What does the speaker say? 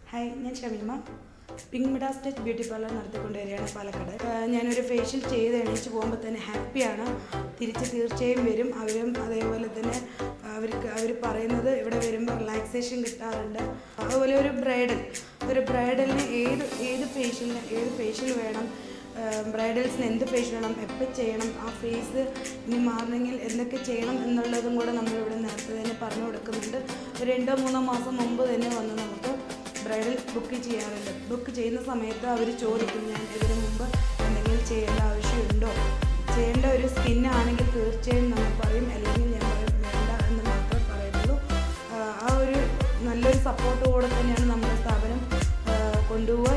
hi ഞാൻ Shameema pink മിഡ state beauty parlour നടത്തിക്കൊണ്ട് വരികയാണ് പാലക്കാട് ആഹ് ഞാനൊരു ഫേഷ്യൽ ചെയ്ത് എണീച്ച് പോകുമ്പോൾ തന്നെ ഹാപ്പിയാണ് തിരിച്ച് തീർച്ചയായും വരും അവരും അതേപോലെ തന്നെ അവർക്ക് അവർ പറയുന്നത് ഇവിടെ വരുമ്പോൾ റിലാക്സേഷൻ കിട്ടാറുണ്ട് അതുപോലെ ഒരു ബ്രൈഡൽ ഒരു ബ്രൈഡലിന് ഏത് ഏത് ഫേഷ്യലിന് ഏത് ഫേഷ്യൽ വേണം ബ്രൈഡൽസിന് എന്ത് ഫേഷ്യൽ വേണം എപ്പോൾ ചെയ്യണം ആ ഫേസ് ഇനി മാറണമെങ്കിൽ എന്തൊക്കെ ചെയ്യണം എന്നുള്ളതും കൂടെ നമ്മളിവിടെ നേരത്തെ തന്നെ പറഞ്ഞു കൊടുക്കുന്നുണ്ട് ഒരു രണ്ടോ മൂന്നോ മാസം മുമ്പ് തന്നെ വന്ന് നമുക്ക് ബ്രൈഡൽ ബുക്ക് ചെയ്യാറുണ്ട് ബുക്ക് ചെയ്യുന്ന സമയത്ത് അവർ ചോദിക്കും ഞാൻ ഇതിനു മുമ്പ് എന്തെങ്കിലും ചെയ്യേണ്ട ആവശ്യമുണ്ടോ ചെയ്യേണ്ട ഒരു സ്കിന്നാണെങ്കിൽ തീർച്ചയായും നമ്മൾ പറയും അല്ലെങ്കിൽ ഞാൻ പറയും വേണ്ട എന്ന് മാത്രമേ പറയുള്ളൂ ആഹ് ആ ഒരു നല്ലൊരു സപ്പോർട്ടോടെ തന്നെയാണ് നമ്മുടെ സ്ഥാപനം ആഹ് കൊണ്ടുപോവുക